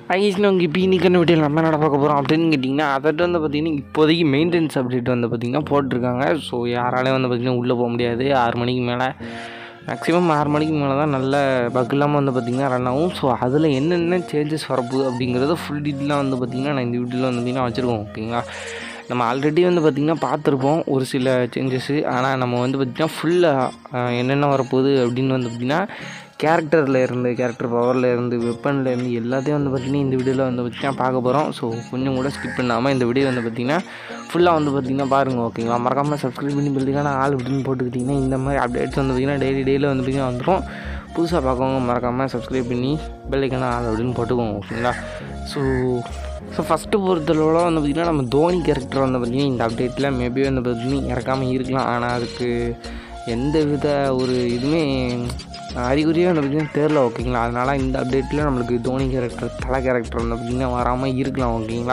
ஐஸ்னு உங்கள் இப்போ இன்னைக்கான வீடியோ நம்ம என்ன பார்க்க போகிறோம் அப்படின்னு கேட்டிங்கன்னா அதட்டு வந்து பார்த்திங்கன்னா இப்போதைக்கு மெயின்டெனன்ஸ் அப்டேட் வந்து பார்த்திங்கன்னா போட்டிருக்காங்க ஸோ யாராலையும் வந்து பார்த்திங்கன்னா உள்ளே போக முடியாது ஆறு மணிக்கு மேலே மேக்ஸிமம் ஆறு மணிக்கு மேலே தான் நல்ல பக் இல்லாமல் வந்து பார்த்திங்கன்னா ரன் ஆகும் ஸோ அதில் என்னென்ன சேஞ்சஸ் வரப்போகுது அப்படிங்கிறத ஃபுல் டீட்டெயிலாக வந்து பார்த்திங்கன்னா நான் இந்த வீடியோவில் வந்து பார்த்திங்கன்னா வச்சுருக்கோம் ஓகேங்களா நம்ம ஆல்ரெடி வந்து பார்த்திங்கன்னா பார்த்துருப்போம் ஒரு சில சேஞ்சஸ்ஸு ஆனால் நம்ம வந்து பார்த்திங்கன்னா ஃபுல்லாக என்னென்ன வரப்போகுது அப்படின்னு வந்து பார்த்திங்கன்னா கேரக்டரில் இருந்து கேரக்டர் பவரில் இருந்து வெப்பனில் இருந்து எல்லாத்தையும் வந்து பார்த்திங்கன்னா இந்த வீடியோவில் வந்து பார்த்திங்கன்னா பார்க்க போகிறோம் ஸோ கொஞ்சம் கூட ஸ்கிப் பண்ணாமல் இந்த வீடியோ வந்து பார்த்திங்கன்னா ஃபுல்லாக வந்து பார்த்திங்கன்னா பாருங்கள் ஓகேங்களா மறக்காமல் சப்ஸ்கிரைப் பண்ணி பில்டிங்கான ஆள் அப்படின்னு போட்டுக்கிட்டிங்கன்னா இந்த மாதிரி அப்டேட்ஸ் வந்து பார்த்திங்கன்னா டெய்லி டெய்லி வந்து பார்த்திங்கன்னா வந்துடும் புதுசாக பார்க்கவங்க மறக்காமல் சப்ஸ்கிரைப் பண்ணி பெல்லைக்கான ஆள் அப்படின்னு போட்டுக்கோங்க ஓகேங்களா ஸோ ஸோ ஃபஸ்ட்டு பொறுத்தளவில் வந்து பார்த்திங்கன்னா நம்ம தோனி கேரக்டர் வந்து பார்த்திங்கன்னா இந்த அப்டேட்டில் மேபி வந்து பார்த்திங்கன்னா இறக்காமல் இருக்கலாம் ஆனால் அதுக்கு எந்த வித ஒரு இதுவுமே அறிகுறியே வந்து பார்த்திங்கன்னா தெரில ஓகேங்களா அதனால் இந்த அப்டேட்டில் நம்மளுக்கு தோனி கேரக்டர் தலை கேரக்டர் வந்து பார்த்திங்கன்னா வராமல் இருக்கலாம் ஓகேங்களா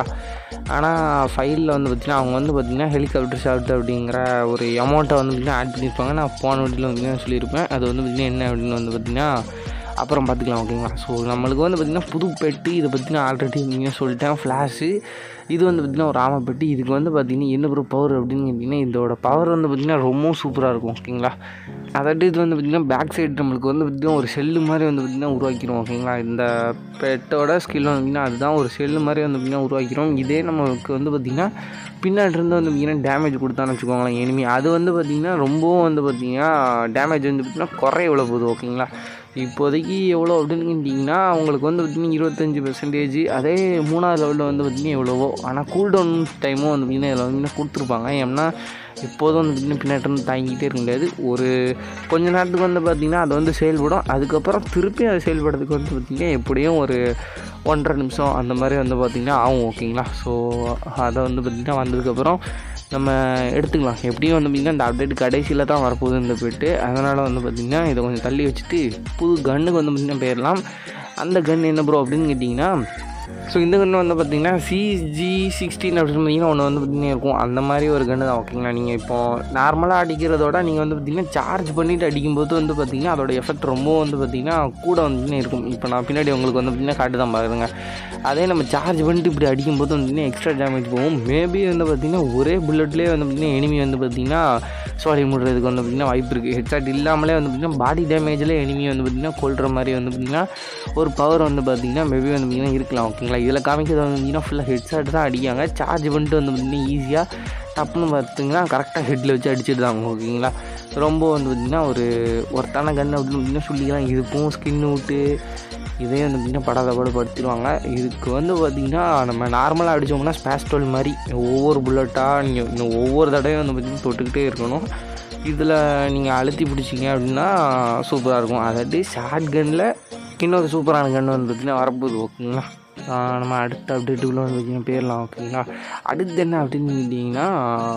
ஆனால் ஃபைலில் வந்து பார்த்திங்கன்னா அவங்க வந்து பார்த்திங்கன்னா ஹெலிகாப்டர் ஷாட் அப்படிங்கிற ஒரு அமௌண்ட்டை வந்து பார்த்திங்கன்னா ஆட் பண்ணியிருப்பாங்க நான் போன வீட்டில் வந்து சொல்லியிருப்பேன் அது வந்து பார்த்திங்கன்னா என்ன அப்படின்னு வந்து பார்த்திங்கன்னா அப்புறம் பார்த்துக்கலாம் ஓகேங்களா ஸோ நம்மளுக்கு வந்து பார்த்திங்கன்னா புது பெட்டு இதை பற்றி நான் ஆல்ரெடி நீங்கள் சொல்லிட்டேன் ஃப்ளாஷு இது வந்து பார்த்திங்கன்னா ஒரு ஆமப்பெட்டி இதுக்கு வந்து பார்த்திங்கன்னா என்ன ப்ரோ பவர் அப்படின்னு கேட்டிங்கன்னா இதோட பவர் வந்து பார்த்திங்கன்னா ரொம்பவும் சூப்பராக இருக்கும் ஓகேங்களா அதாட்டு இது வந்து பார்த்திங்கன்னா பேக் சைடு நம்மளுக்கு வந்து பார்த்திங்கன்னா ஒரு செல்லு மாதிரி வந்து பார்த்திங்கன்னா உருவாக்கிடும் ஓகேங்களா இந்த பெட்டோட ஸ்கில் வந்து பார்த்திங்கன்னா அதுதான் ஒரு செல்லு மாதிரி வந்து பார்த்திங்கன்னா உருவாக்கிறோம் இதே நம்மளுக்கு வந்து பார்த்திங்கன்னா பின்னாடி இருந்து வந்து பார்த்திங்கன்னா டேமேஜ் கொடுத்தான்னு வச்சுக்கோங்களேன் எனிமி அது வந்து பார்த்திங்கன்னா ரொம்பவும் வந்து பார்த்திங்கன்னா டேமேஜ் வந்து பார்த்திங்கன்னா குறைய எவ்வளோ போகுது ஓகேங்களா இப்போதைக்கு எவ்வளோ அப்படின்னு கேட்டிங்கன்னா அவங்களுக்கு வந்து பார்த்திங்கன்னா இருபத்தஞ்சி பெர்சன்டேஜ் அதே மூணாவது லெவலில் வந்து பார்த்திங்கன்னா எவ்வளவோ ஆனால் கூல்டவுன் டைமும் வந்து பார்த்திங்கன்னா இதில் வந்து கொடுத்துருப்பாங்க ஏன்னா எப்போதும் வந்து பார்த்திங்கன்னா பின்னாடி இருந்து தாங்கிக்கிட்டே இருக்க முடியாது ஒரு கொஞ்ச நேரத்துக்கு வந்து பார்த்திங்கன்னா அது வந்து செயல்படும் அதுக்கப்புறம் திருப்பி அது செயல்படுறதுக்கு வந்து பார்த்திங்கன்னா எப்படியும் ஒரு ஒன்றரை நிமிஷம் அந்த மாதிரி வந்து பார்த்திங்கன்னா ஆகும் ஓகேங்களா ஸோ அதை வந்து பார்த்திங்கன்னா வந்ததுக்கப்புறம் நம்ம எடுத்துக்கலாம் எப்படியும் வந்து பார்த்திங்கன்னா இந்த அப்டேட் கடைசியில் தான் வரப்போகுது இந்த போய்ட்டு அதனால் வந்து பார்த்திங்கன்னா இதை கொஞ்சம் தள்ளி வச்சுட்டு புது கன்னுக்கு வந்து பார்த்திங்கன்னா போயிடலாம் அந்த கன் என்ன ப்ரோ அப்படின்னு கேட்டிங்கன்னா ஸோ இந்த கன்று வந்து பார்த்திங்கன்னா சிஜி சிக்ஸ்டீன் அப்படின்னு பார்த்தீங்கன்னா ஒன்று வந்து பார்த்திங்கன்னா இருக்கும் அந்த மாதிரி ஒரு கன்று தான் ஓகேங்களா நீங்கள் இப்போ நார்மலாக அடிக்கிறதோட நீங்கள் வந்து பார்த்திங்கன்னா சார்ஜ் பண்ணிவிட்டு அடிக்கும்போது வந்து பார்த்திங்கன்னா அதோட எஃபெக்ட் ரொம்ப வந்து பார்த்திங்கன்னா கூட வந்து இருக்கும் இப்போ நான் பின்னாடி உங்களுக்கு வந்து பார்த்திங்கன்னா காட்டு தான் பாருங்க அதே நம்ம சார்ஜ் பண்ணிட்டு இப்படி அடிக்கும்போது வந்து பார்த்திங்கன்னா எக்ஸ்ட்ரா டேமேஜ் போகும் மேபி வந்து பார்த்திங்கன்னா ஒரே புல்லட்லேயே வந்து பார்த்திங்கன்னா எனிமி வந்து பார்த்திங்கன்னா சோழி முடுறதுக்கு வந்து பார்த்திங்கன்னா வாய்ப்பு இருக்குது ஹெட்ஷாட் இல்லாமலே வந்து பார்த்திங்கன்னா பாடி டேமேஜில் எனிமி வந்து பார்த்திங்கன்னா கொள்கிற மாதிரி வந்து பார்த்திங்கன்னா ஒரு பவர் வந்து பார்த்திங்கன்னா மேபி வந்து பார்த்திங்கன்னா இருக்கலாம் ஓகேங்களா இதில் காமிக்கிறது வந்து பார்த்திங்கன்னா ஃபுல்லாக ஹெட்ஷாட் தான் அடிக்காங்க சார்ஜ் பண்ணிட்டு வந்து பார்த்திங்கன்னா ஈஸியாக டப்புன்னு பார்த்திங்கன்னா கரெக்டாக ஹெட்டில் வச்சு அடிச்சிட்டு தான் ஓகேங்களா ரொம்ப வந்து பார்த்திங்கன்னா ஒரு ஒருத்தான கன் அப்படின்னு பார்த்திங்கன்னா சொல்லிக்கலாம் இதுக்கும் ஸ்கின் விட்டு இதே வந்து பார்த்திங்கன்னா படாத பாடு படுத்திடுவாங்க இதுக்கு வந்து பார்த்திங்கன்னா நம்ம நார்மலாக அடித்தோம்னா ஸ்பேஸ்டோல் மாதிரி ஒவ்வொரு புல்லட்டாக நீங்கள் இன்னும் ஒவ்வொரு தடவையும் வந்து பார்த்திங்கன்னா தொட்டுக்கிட்டே இருக்கணும் இதில் நீங்கள் அழுத்தி பிடிச்சிங்க அப்படின்னா சூப்பராக இருக்கும் அதாவது ஷார்ட் கன்னில் இன்னொரு சூப்பரான கன் வந்து பார்த்திங்கன்னா வரப்போகுது ஓகேங்களா நம்ம அடுத்த அப்டேட்டுக்குள்ளே வந்து பார்த்திங்கன்னா போயிடலாம் ஓகேங்களா அடுத்து என்ன அப்படின்னு கேட்டிங்கன்னா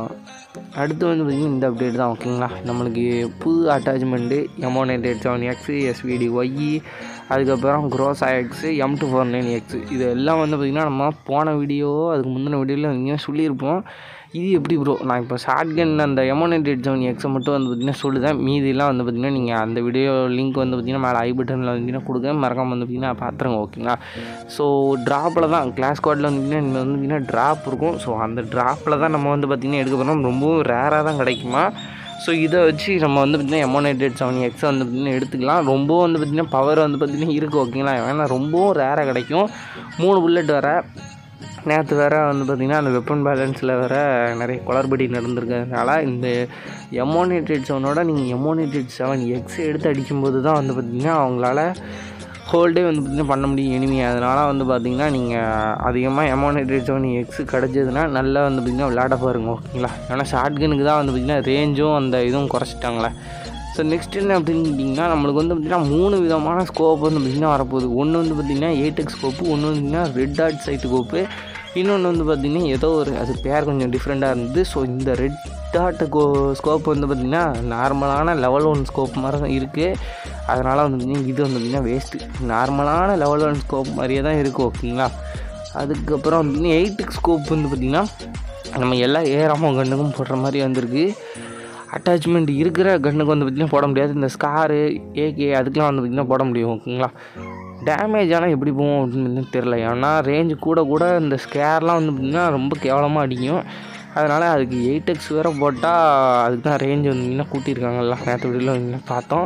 அடுத்து வந்து பார்த்திங்கன்னா இந்த அப்டேட் தான் ஓகேங்களா நம்மளுக்கு புது அட்டாச்மெண்ட்டு எமோனேட் எயிட் செவன் எக்ஸு எஸ்விடி ஒய்இ அதுக்கப்புறம் Groza X M two four nine X இது எல்லாம் வந்து பார்த்திங்கன்னா நம்ம போன வீடியோ அதுக்கு முந்தின வீடியோவில் இங்கே சொல்லியிருப்போம் இது எப்படி ப்ரோ நான் இப்போ ஷார்ட் கன் அந்த எமோனேட் எயிட் செவன் எக்ஸை மட்டும் வந்து பார்த்திங்கன்னா சொல்லுதேன் மீதிலாம் வந்து பார்த்திங்கன்னா நீங்கள் அந்த வீடியோ லிங்க் வந்து பார்த்திங்கன்னா மேலே ஐ பட்டனில் வந்து கொடுக்க மறக்காமல் வந்து பார்த்திங்கன்னா பார்த்துருங்க ஓகேங்களா ஸோ ட்ராப்பில் தான் கிளாஸ் கோடில் வந்து பார்த்திங்கன்னா வந்து பார்த்திங்கன்னா ட்ராப் இருக்கும் ஸோ அந்த ட்ராப்பில் தான் நம்ம வந்து பார்த்திங்கன்னா எடுக்க போகிறோம் ரொம்பவும் ரேராக தான் கிடைக்குமா ஸோ இதை வச்சு நம்ம வந்து பார்த்திங்கன்னா எமோனேட்டட் செவன் எக்ஸை வந்து பார்த்திங்கன்னா எடுத்துக்கலாம் ரொம்பவும் வந்து பார்த்திங்கன்னா பவர் வந்து பார்த்திங்கன்னா இருக்குது ஓகேங்களா ஏன்னா ரொம்பவும் ரேராக கிடைக்கும் மூணு புல்லட் வர நேற்று வேறு வந்து பார்த்திங்கன்னா அந்த வெப்பன் பேலன்ஸில் வேறு நிறைய குளறுபடி நடந்திருக்கிறதுனால இந்த எமோனேட்டட் செவனோட நீங்கள் எமோனேட்டட் செவன் எக்ஸ் எடுத்து அடிக்கும்போது தான் வந்து பார்த்திங்கன்னா அவங்களால ஹோல்டே வந்து பார்த்திங்கன்னா பண்ண முடியும் எனிமி அதனால் வந்து பார்த்திங்கன்னா நீங்கள் அதிகமாக எமோனேட்டட் செவன் எக்ஸ் கிடச்சதுன்னா நல்லா வந்து பார்த்திங்கன்னா விளையாட பாருங்க ஓகேங்களா ஏன்னா ஷார்ட் கனுக்கு தான் வந்து பார்த்திங்கன்னா ரேஞ்சும் அந்த இதுவும் குறைச்சிட்டாங்களே ஸோ நெக்ஸ்ட் என்ன அப்படின்னு கேட்டிங்கன்னா நம்மளுக்கு வந்து பார்த்திங்கன்னா மூணு விதமான ஸ்கோப் வந்து பார்த்திங்கன்னா வரப்போகுது ஒன்று வந்து பார்த்திங்கன்னா எயிட்டெக் ஸ்கோப்பு ஒன்று வந்து பார்த்திங்கன்னா ரெட் டாட் சைட்டு கோப்பு இன்னொன்று வந்து பார்த்திங்கன்னா ஏதோ ஒரு அது பேர் கொஞ்சம் டிஃப்ரெண்ட்டாக இருந்தது ஸோ இந்த ரெட் டாட் கோ ஸ்கோப் வந்து பார்த்திங்கன்னா நார்மலான லெவல் ஒன் ஸ்கோப் மாதிரி தான் இருக்குது அதனால் வந்து பார்த்திங்கன்னா இது வந்து பார்த்திங்கன்னா வேஸ்ட்டு நார்மலான லெவல் ஒன் ஸ்கோப் மாதிரியே தான் இருக்குது ஓகேங்களா அதுக்கப்புறம் வந்து எயிட்டுக்கு ஸ்கோப் வந்து பார்த்திங்கன்னா நம்ம எல்லா ஏராமோ கண்ணுக்கும் போடுற மாதிரி வந்திருக்கு அட்டாச்மெண்ட் இருக்கிற கன்னுக்கு வந்து பார்த்திங்கன்னா போட முடியாது இந்த ஸ்காரு ஏகே அதுக்கெலாம் வந்து பார்த்திங்கன்னா போட முடியும் ஓகேங்களா டேமேஜ் ஆனால் எப்படி போகும் அப்படின்னு தெரில ஏன்னா ரேஞ்சு கூட கூட இந்த ஸ்கேர்லாம் வந்து பார்த்திங்கன்னா ரொம்ப கேவலமாக அடிக்கும் அதனால் அதுக்கு எயிட் எக்ஸ் வேறு போட்டால் அதுக்கு தான் ரேஞ்ச் வந்து பார்த்திங்கன்னா கூட்டியிருக்காங்கல்ல நேற்று வீடியோவில் வந்து பார்த்தோம்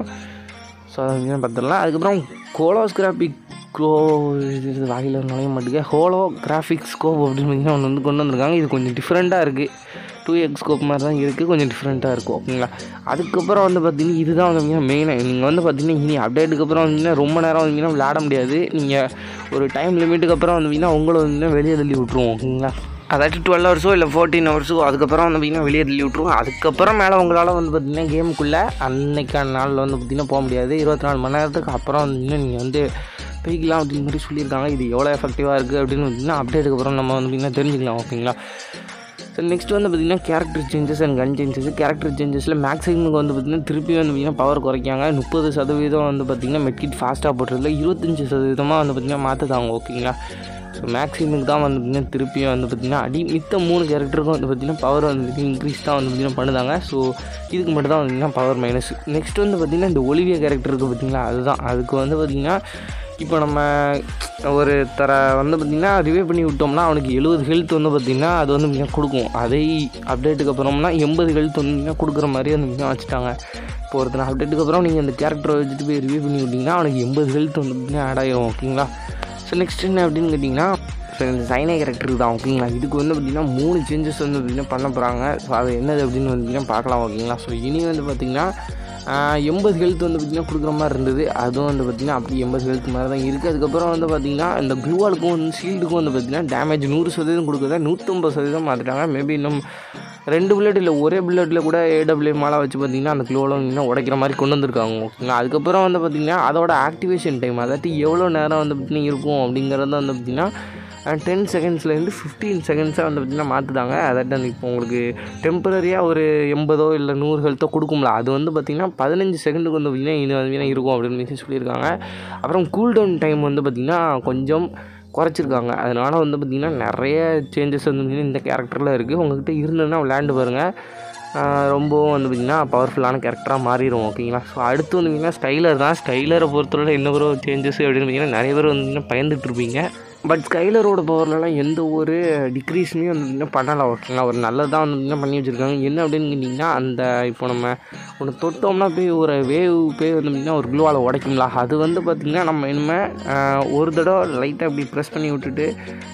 ஸோ அதை வந்து பார்த்துடலாம் அதுக்கப்புறம் கோலோஸ் கிராஃபிக் க்ளோ இது வாயில் நுழைய மாட்டேங்க ஹோலோ கிராஃபிக் ஸ்கோப் அப்படின்னு பார்த்தீங்கன்னா ஒன்று வந்து கொண்டு வந்திருக்காங்க இது கொஞ்சம் டிஃப்ரெண்ட்டாக இருக்குது டூ எக்ஸ் ஸ்கோப் மாதிரி தான் இருக்குது கொஞ்சம் டிஃப்ரெண்ட்டாக இருக்கும் ஓகேங்களா அதுக்கப்புறம் வந்து பார்த்தீங்கன்னா இதுதான் வந்து பார்த்தீங்கன்னா மெயினாக நீங்கள் வந்து பார்த்தீங்கன்னா இனி அப்டேட்டுக்கு அப்புறம் வந்தீங்கன்னா ரொம்ப நேரம் வந்தீங்கன்னா விளையாட முடியாது நீங்கள் ஒரு டைம் லிமிட்டுக்கு அப்புறம் வந்தீங்கன்னா உங்களை வந்து வெளியே தள்ளி விட்ருவோம் ஓகேங்களா அதாச்சும் டுவெல் ஹவர்ஸோ இல்லை ஃபோர்டீன் ஹவர்ஸோ அதுக்கப்புறம் வந்து பார்த்திங்கன்னா வெளியே தள்ளி விட்ருவோம் அதுக்கப்புறம் மேலே உங்களால் வந்து பார்த்திங்கன்னா கேமுக்குள்ளே அன்னைக்கான நாளில் வந்து பார்த்திங்கன்னா போக முடியாது இருபத்தி நாலு மணி நேரத்துக்கு அப்புறம் வந்து நீங்கள் வந்து போய்க்கலாம் அப்படின்னு மாதிரி சொல்லியிருக்காங்க இது எவ்வளோ எஃபெக்டிவாக இருக்குது அப்படின்னு பார்த்திங்கன்னா அப்டேட்டுக்கு அப்புறம் நம்ம வந்து பார்த்திங்கன்னா தெரிஞ்சுக்கலாம் ஓகேங்களா ஸோ நெக்ஸ்ட் வந்து பார்த்திங்கன்னா character changes and gun changes character சேஞ்சஸில் மேக்ஸிமமுக்கு வந்து பார்த்திங்கன்னா திருப்பி வந்து பார்த்திங்கன்னா பவர் குறைக்காங்க முப்பது சதவீதம் வந்து பார்த்திங்கன்னா மெட்கிட் ஃபாஸ்ட்டாக போட்டுறதுல இருபத்தஞ்சி சதவீதமாக வந்து பார்த்திங்கன்னா மாற்றுதாங்க ஓகேங்களா ஸோ மேக்ஸிமுக்கு தான் வந்து பார்த்திங்கன்னா திருப்பியும் வந்து பார்த்திங்கன்னா அடி மித்த மூணு கேரக்டருக்கும் வந்து பார்த்திங்கன்னா பவர் வந்து பார்த்திங்கன்னா இன்க்ரீஸ் தான் வந்து பார்த்திங்கன்னா பண்ணுதாங்க ஸோ இதுக்கு மட்டும் தான் வந்து பார்த்திங்கன்னா பவர் மைனஸ் நெக்ஸ்ட் வந்து பார்த்திங்கன்னா இந்த ஒலிவிய கேரக்டர் இருக்குது பார்த்திங்களா அதுதான் அதுக்கு வந்து பார்த்திங்கன்னா இப்போ நம்ம ஒரு தர வந்து பார்த்திங்கன்னா ரிவே பண்ணி விட்டோம்னா அவனுக்கு எழுபது ஹெல்த் வந்து பார்த்திங்கன்னா அது வந்து பார்த்திங்கன்னா கொடுக்கும் அதை அப்டேட்டுக்கு அப்புறம்னா எண்பது ஹெல்த் வந்து பார்த்திங்கன்னா கொடுக்குற மாதிரி வந்து பார்த்திங்கன்னா வச்சுட்டாங்க இப்போ ஒருத்தர் அப்டேட்டுக்கு அப்புறம் நீங்கள் அந்த கேரக்டரை வச்சுட்டு போய் ரிவ்யூ பண்ணி விட்டிங்கன்னா அவனுக்கு எண்பது ஹெல்த் வந்து பார்த்திங்கன்னா ஆட் ஆகிடும் ஓகேங்களா ஸோ நெக்ஸ்ட் என்ன அப்படின்னு கேட்டிங்கன்னா ஸோ இந்த சைனை கேரக்டருக்கு தான் ஓகேங்களா இதுக்கு வந்து பார்த்திங்கன்னா மூணு சேஞ்சஸ் வந்து பார்த்திங்கன்னா பண்ண போகிறாங்க ஸோ அது என்னது அப்படின்னு வந்து பார்த்திங்கன்னா பார்க்கலாம் ஓகேங்களா ஸோ இனி வந்து பார்த்திங்கன்னா எண்பது ஹெல்த் வந்து பார்த்திங்கன்னா கொடுக்குற மாதிரி இருந்தது அதுவும் வந்து பார்த்திங்கன்னா அப்படி எண்பது ஹெல்த் மாதிரி தான் இருக்குது அதுக்கப்புறம் வந்து பார்த்திங்கன்னா இந்த க்ளூவாலுக்கும் வந்து ஷீல்டுக்கும் வந்து பார்த்திங்கன்னா டேமேஜ் நூறு சதவீதம் கொடுக்குறத நூற்றம்பது சதவீதம் மாற்றிட்டாங்க மேபி இன்னும் ரெண்டு புல்லட் இல்லை ஒரே புல்லட்டில் கூட ஏடபிள்யூ மாலை வச்சு பார்த்திங்கன்னா அந்த க்ளோவில் வந்து உடைக்கிற மாதிரி கொண்டு வந்திருக்காங்க ஓகேங்களா அதுக்கப்புறம் வந்து பார்த்திங்கன்னா அதோட ஆக்டிவேஷன் டைம் அதாட்டி எவ்வளோ நேரம் வந்து பார்த்திங்கன்னா இருக்கும் அப்படிங்கிறத வந்து பார்த்திங்கன்னா டென் செகண்ட்ஸ்லேருந்து ஃபிஃப்டீன் செகண்ட்ஸாக வந்து பார்த்திங்கன்னா மாற்றுதாங்க அதாட்டு அந்த இப்போ உங்களுக்கு டெம்பரரியாக ஒரு எண்பதோ இல்லை நூறு ஹெல்த்தோ கொடுக்கும்ல அது வந்து பார்த்திங்கன்னா பதினஞ்சு செகண்டுக்கு வந்து பார்த்திங்கன்னா இது வந்து இருக்கும் அப்படின்னு சொல்லியிருக்காங்க அப்புறம் கூல் டவுன் டைம் வந்து பார்த்திங்கன்னா கொஞ்சம் குறைச்சிருக்காங்க அதனால் வந்து பார்த்திங்கன்னா நிறைய சேஞ்சஸ் வந்து பார்த்திங்கன்னா இந்த கேரக்டரில் இருக்குது உங்கள்கிட்ட இருந்ததுன்னா விளையாண்டு பாருங்கள் ரொம்பவும் வந்து பார்த்திங்கன்னா பவர்ஃபுல்லான கேரக்டராக மாறிடும் ஓகேங்களா ஸோ அடுத்து வந்து பார்த்திங்கன்னா ஸ்டைலர் தான் ஸ்டைலரை பொறுத்தவரை என்ன ஒரு சேஞ்சஸ் அப்படின்னு பார்த்திங்கன்னா நிறைய பேர் வந்து பார்த்திங்கன்னா பயந்துட்டு இருப்பீங்க பட் ஸ்கைலரோட பவர்லலாம் எந்த ஒரு டிக்ரீஸுமே வந்து இன்னும் பண்ணலை ஓகேங்களா ஒரு நல்லதாக வந்து இன்னும் பண்ணி வச்சுருக்காங்க என்ன அப்படின்னு கேட்டிங்கன்னா அந்த இப்போ நம்ம ஒன்று தொட்டோம்னா போய் ஒரு வேவ் போய் வந்து பார்த்திங்கன்னா ஒரு க்ளூவால் உடைக்கும்ல அது வந்து பார்த்திங்கன்னா நம்ம இனிமேல் ஒரு தடவை லைட்டாக அப்படி ப்ரெஸ் பண்ணி விட்டுட்டு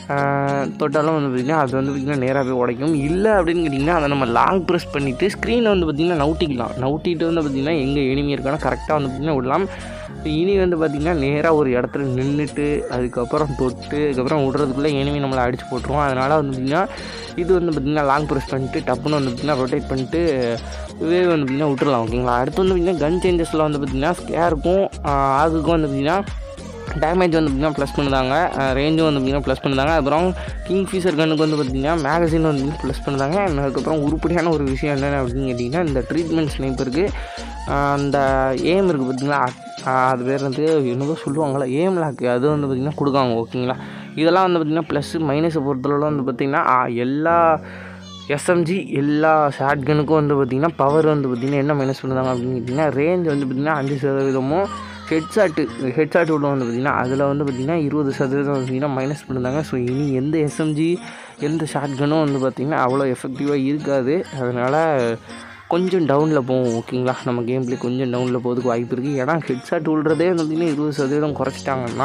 தொட்டாலும் வந்து பார்த்திங்கன்னா அது வந்து பார்த்திங்கன்னா நேராக போய் உடைக்கும் இல்லை அப்படின்னு கேட்டிங்கன்னா அதை நம்ம லாங் ப்ரெஸ் பண்ணிவிட்டு ஸ்க்ரீனை வந்து பார்த்திங்கன்னா நவுட்டிக்கலாம் நவுட்டிட்டு வந்து பார்த்திங்கன்னா எங்கே எனிமி இருக்கானோ கரெக்டாக வந்து பார்த்திங்கன்னா விடலாம் இனி வந்து பார்த்திங்கன்னா நேராக ஒரு இடத்துல நின்றுட்டு அதுக்கப்புறம் தொட்டு அதுக்கப்புறம் விடுறதுக்குள்ளே எனிமி நம்மளை அடித்து போட்டுருவோம் அதனால் வந்து பார்த்திங்கன்னா இது வந்து பார்த்திங்கன்னா லாங் ப்ரெஸ் பண்ணிட்டு டப்புன்னு வந்து பார்த்திங்கன்னா ரொட்டேட் பண்ணிட்டு இதுவே வந்து பார்த்திங்கன்னா விட்டுறலாம் ஓகேங்களா அடுத்து வந்து பார்த்திங்கன்னா கன் சேஞ்சஸில் வந்து பார்த்திங்கன்னா ஸ்கேருக்கும் ஆகுக்கும் வந்து பார்த்திங்கன்னா டேமேஜ் வந்து பார்த்திங்கன்னா ப்ளஸ் பண்ணுதாங்க ரேஞ்சும் வந்து பார்த்திங்கன்னா ப்ளஸ் பண்ணுதாங்க அப்புறம் கிங் ஃபீஸர் கன்னுக்கு வந்து பார்த்திங்கன்னா மேகசின் வந்து ப்ளஸ் பண்ணுதாங்க அதுக்கப்புறம் உருப்படியான ஒரு விஷயம் என்னென்ன அப்படின்னு கேட்டிங்கன்னா இந்த ட்ரீட்மெண்ட் ஸ்னைப்பருக்கு அந்த ஏம் இருக்குது பார்த்திங்களா அது பேர் வந்து என்னதோ சொல்லுவாங்களா ஏம் லாக்கு அது வந்து பார்த்திங்கன்னா கொடுக்காங்க ஓகேங்களா இதெல்லாம் வந்து பார்த்திங்கன்னா ப்ளஸ்ஸு மைனஸை பொறுத்தளவில் வந்து பார்த்திங்கன்னா எல்லா எஸ்எம்ஜி எல்லா ஷார்ட் கனுக்கும் வந்து பார்த்திங்கன்னா பவர் வந்து பார்த்திங்கன்னா என்ன மைனஸ் பண்ணுறாங்க அப்படின்னு கேட்டிங்கன்னா ரேஞ்ச் வந்து பார்த்திங்கன்னா அஞ்சு சதவீதமும் ஹெட்ஷாட்டு ஹெட்ஷாட் உள்ள வந்து பார்த்திங்கன்னா அதில் வந்து பார்த்திங்கன்னா இருபது சதவீதம் வந்து பார்த்திங்கன்னா மைனஸ் பண்ணுறாங்க ஸோ இனி எந்த எஸ்எம்ஜி எந்த ஷார்ட் கனும் வந்து பார்த்திங்கன்னா அவ்வளோ எஃபெக்டிவாக இருக்காது அதனால் கொஞ்சம் டவுனில் போகும் ஓகேங்களா நம்ம கேம் பிளே கொஞ்சம் டவுனில் போகிறதுக்கு வாய்ப்பு இருக்குது ஏன்னா ஹெட்ஷாட் விழுறதே வந்து பார்த்திங்கன்னா இருபது சதவீதம் குறைச்சிட்டாங்கன்னா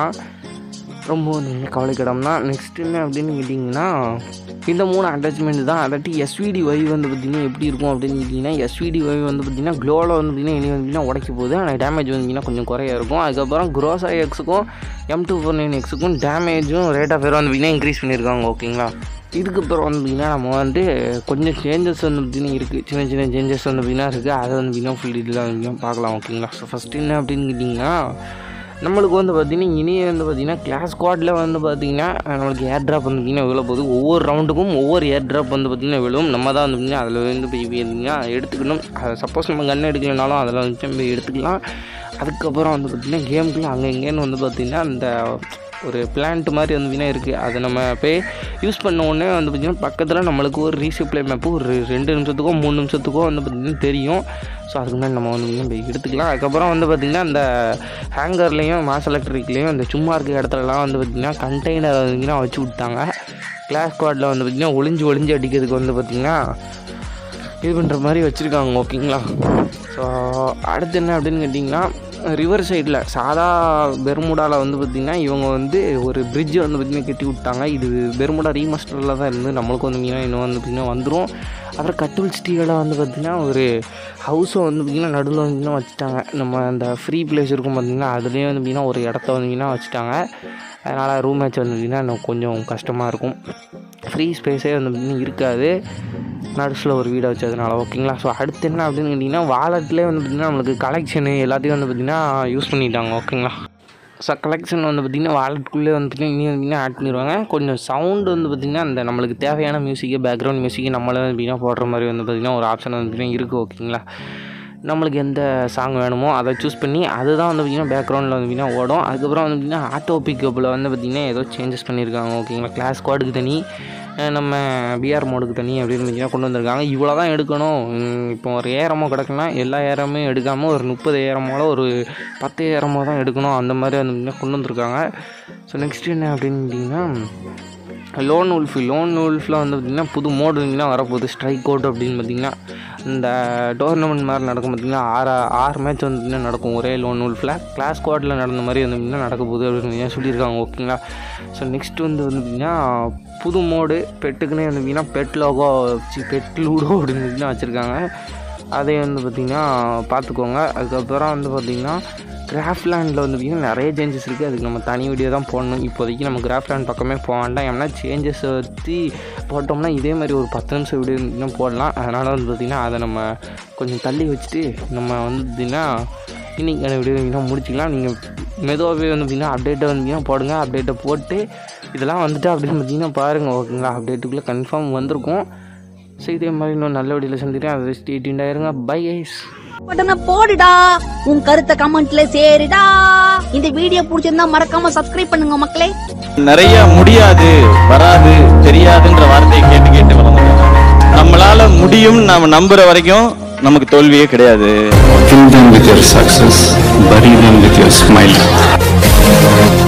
ரொம்ப வந்து கவலைக்கிடம் தான் நெக்ஸ்ட் என்ன அப்படின்னு கேட்டிங்கன்னா இந்த மூணு அட்டாச்மெண்ட் தான் அதாட்டி எஸ்விடி வை வந்து பார்த்திங்கன்னா எப்படி இருக்கும் அப்படின்னு கேட்டிங்கன்னா எஸ்விடி வை வந்து பார்த்திங்கன்னா க்ளோவில் வந்து பார்த்திங்கன்னா இனி வந்து உடைக்க போகுது ஆனால் டேமேஜ் வந்து பார்த்திங்கன்னா கொஞ்சம் குறையா இருக்கும் அதுக்கப்புறம் குரோசா எக்ஸுக்கும் எம் டூ ஃபோர் நைன் எக்ஸுக்கும் டேமேஜும் ரேட் ஆஃப் ஃபேர் வந்து பார்த்திங்கன்னா இன்க்ரீஸ் பண்ணியிருக்காங்க ஓகேங்களா இதுக்கப்புறம் வந்து பார்த்திங்கன்னா நம்ம வந்து கொஞ்சம் சேஞ்சஸ் வந்து பார்த்திங்கன்னா இருக்குது சின்ன சின்ன சேஞ்சஸ் வந்து பார்த்திங்கன்னா இருக்குது அதை வந்து பார்த்திங்கன்னா ஃபுல் டீட்டெயிலாக வந்து பார்க்கலாம் ஓகேங்களா ஸோ ஃபஸ்ட்டு என்ன அப்படின்னு கேட்டிங்கன்னா நம்மளுக்கு வந்து பார்த்திங்கன்னா இனி வந்து பார்த்திங்கன்னா கிளாஸ் ஸ்குவாடில் வந்து பார்த்திங்கன்னா நம்மளுக்கு ஏர் ட்ராப் வந்து பார்த்திங்கன்னா விழ போகுது ஒவ்வொரு ரவுண்டுக்கும் ஒவ்வொரு ஏர் ட்ராப் வந்து பார்த்திங்கன்னா விழும் நம்ம தான் வந்து பார்த்திங்கன்னா அதில் வந்து போய் பார்த்திங்கன்னா எடுத்துக்கணும் அதை சப்போஸ் நம்ம கன் எடுக்கலைனாலும் அதில் வந்து போய் எடுத்துக்கலாம் அதுக்கப்புறம் வந்து பார்த்திங்கன்னா கேமுக்குள்ளே அங்கே இங்கேன்னு வந்து பார்த்திங்கன்னா அந்த ஒரு பிளான்ட் மாதிரி வந்து பார்த்திங்கன்னா இருக்குது அதை நம்ம போய் யூஸ் பண்ண உடனே வந்து பார்த்திங்கன்னா பக்கத்தில் நம்மளுக்கு ஒரு ரீசப்ளை மேப்பு ஒரு ரெண்டு நிமிஷத்துக்கோ மூணு நிமிஷத்துக்கோ வந்து பார்த்திங்கன்னா தெரியும் ஸோ அதுக்கு முன்னாடி நம்ம வந்து பார்த்திங்கன்னா போய் எடுத்துக்கலாம் அதுக்கப்புறம் வந்து பார்த்திங்கன்னா அந்த ஹேங்கர்லேயும் மாஸ் எலக்ட்ரிக்லேயும் இந்த சும்மா இருக்க இடத்துலலாம் வந்து பார்த்திங்கன்னா கண்டெய்னர் வந்து வச்சு விட்டாங்க கிளாஸ் குவாடில் வந்து பார்த்திங்கன்னா ஒளிஞ்சு ஒளிஞ்சு அடிக்கிறதுக்கு வந்து பார்த்திங்கன்னா இது பண்ணுற மாதிரி வச்சுருக்காங்க ஓகேங்களா ஸோ அடுத்து என்ன அப்படின்னு கேட்டிங்கன்னா ரிவர் சைடில் சாதா பெர்முடாவில் வந்து பார்த்திங்கன்னா இவங்க வந்து ஒரு பிரிட்ஜ் வந்து பார்த்திங்கன்னா கட்டி விட்டாங்க இது பெர்முடா ரீமாஸ்டரில் தான் இருந்து நம்மளுக்கு வந்து பார்த்திங்கன்னா இன்னும் வந்து பார்த்திங்கன்னா வந்துடும் அப்புறம் கட்டுல் சிட்டியில் வந்து பார்த்திங்கன்னா ஒரு ஹவுஸை வந்து பார்த்திங்கன்னா நடுவில் வந்து பார்த்திங்கன்னா வச்சுட்டாங்க நம்ம அந்த ஃப்ரீ பிளேஸ் இருக்கும் பார்த்திங்கன்னா அதுலேயே வந்து பார்த்திங்கன்னா ஒரு இடத்த வந்து பார்த்திங்கன்னா வச்சுட்டாங்க அதனால் ரூம் மேட்ச் வந்து பார்த்திங்கன்னா இன்னும் கொஞ்சம் கஷ்டமாக இருக்கும் ஃப்ரீ ஸ்பேஸே வந்து பார்த்திங்கன்னா இருக்காது நடுஸில் ஒரு வீடை வச்சதுனால ஓகேங்களா ஸோ அடுத்து என்ன அப்படின்னு கேட்டிங்கன்னா வாலெட்லேயே வந்து பார்த்திங்கன்னா நம்மளுக்கு கலெக்ஷனு எல்லாத்தையும் வந்து பார்த்திங்கன்னா யூஸ் பண்ணிட்டாங்க ஓகேங்களா ஸோ கலெக்ஷன் வந்து பார்த்திங்கன்னா வாலெட்டுக்குள்ளே வந்து பார்த்திங்கன்னா இனி வந்து ஆட் பண்ணிடுவாங்க கொஞ்சம் சவுண்டு வந்து பார்த்திங்கன்னா அந்த நம்மளுக்கு தேவையான மியூசிக்கு பேக்ரவுண்ட் மியூசிக்கு நம்மளே வந்து பார்த்திங்கன்னா போடுற மாதிரி வந்து பார்த்திங்கன்னா ஒரு ஆப்ஷன் வந்து பார்த்திங்கன்னா இருக்குது ஓகேங்களா நம்மளுக்கு எந்த சாங் வேணுமோ அதை சூஸ் பண்ணி அதுதான் வந்து பார்த்திங்கன்னா பேக்ரவுண்டில் வந்து பார்த்திங்கன்னா ஓடும் அதுக்கப்புறம் வந்து பார்த்திங்கன்னா ஆட்டோ பிக்கப்பில் வந்து பார்த்திங்கன்னா ஏதோ சேஞ்சஸ் பண்ணியிருக்காங்க ஓகேங்களா கிளாஸ் ஸ்குவாடுக்கு தனி அஹ் நம்ம பிஆர் மோடுக்கு தனி அப்படின்னு பார்த்திங்கன்னா கொண்டு வந்திருக்காங்க இவ்வளோ தான் எடுக்கணும் உம் இப்போ ஒரு ஏரமோ கிடக்குன்னா எல்லா ஏரமே எடுக்காமல் ஒரு முப்பது ஏரமோட ஒரு பத்து ஏரமோ தான் எடுக்கணும் அந்த மாதிரி வந்து பார்த்திங்கன்னா கொண்டு வந்திருக்காங்க ஸோ நெக்ஸ்ட் என்ன அப்படின்னு கேட்டிங்கன்னா லோன் உல்ஃப் லோன் உல்ஃபில் வந்து பார்த்திங்கன்னா புது மோடு இருந்தீங்கன்னா வரப்போகுது ஸ்ட்ரைக் அவுட் அப்படின்னு பார்த்திங்கன்னா இந்த டோர்னமெண்ட் மாதிரி நடக்கும் பார்த்திங்கன்னா ஆறு ஆறு மேட்ச் வந்து பார்த்திங்கன்னா நடக்கும் ஒரே லோன் உல்ஃபில் கிளாஸ் குவார்டில் நடந்த மாதிரி வந்து பார்த்திங்கன்னா நடக்க போகுது அப்படின்னு பார்த்திங்கன்னா சொல்லியிருக்காங்க ஓகேங்களா ஸோ நெக்ஸ்ட் வந்து வந்து பார்த்திங்கன்னா புது மோடு பெட்டுக்குன்னே வந்து பார்த்திங்கன்னா பெட் லோகோ பெட் லூடோ அப்படின்னு பார்த்திங்கன்னா வச்சுருக்காங்க அதை வந்து பார்த்திங்கன்னா பார்த்துக்கோங்க அதுக்கப்புறம் வந்து பார்த்திங்கன்னா கிராஃப்ட்லேண்டில் வந்து பார்த்திங்கன்னா நிறைய சேஞ்சஸ் இருக்குது அதுக்கு நம்ம தனி வீடியோ தான் போடணும் இப்போதைக்கு நம்ம கிராஃப்ட்லேண்ட் பக்கமே போக வேண்டாம் ஏன்னா சேஞ்சஸை பற்றி போட்டோம்னா இதே மாதிரி ஒரு பத்து நிமிஷம் வீடியோ இன்னும் போடலாம் அதனால் வந்து பார்த்திங்கன்னா அதை நம்ம கொஞ்சம் தள்ளி வச்சுட்டு நம்ம வந்து பார்த்திங்கன்னா இன்னைக்கான வீடியோ இன்னும் முடிச்சிக்கலாம் நீங்கள் மெதுவாகவே வந்து பார்த்திங்கன்னா அப்டேட்டை வந்து போடுங்க அப்டேட்டை போட்டு இதெல்லாம் வந்துட்டு அப்படின்னு பார்த்தீங்கன்னா பாருங்கள் ஓகேங்களா அப்டேட்டுக்குள்ளே கன்ஃபார்ம் வந்திருக்கும் ஸோ இதே மாதிரி இன்னும் நல்ல வீடியோவில் சந்திக்கிறேன் அதை ஸ்டேட்டிண்டாக இருங்க பை ஐஸ் பட்டனை போடுடா உன் கருத்தை கமெண்ட்ல சேருடா இந்த வீடியோ பிடிச்சிருந்தா மறக்காம சப்ஸ்கிரைப் பண்ணுங்க மக்களே நிறைய முடியாது வராது தெரியாதுன்ற வார்த்தையை கேட்டு கேட்டு வளர்ந்துட்டோம் நம்மளால முடியும் நாம நம்புற வரைக்கும் நமக்கு தோல்வியே கிடையாது Kill them with your success, bury them with your smile.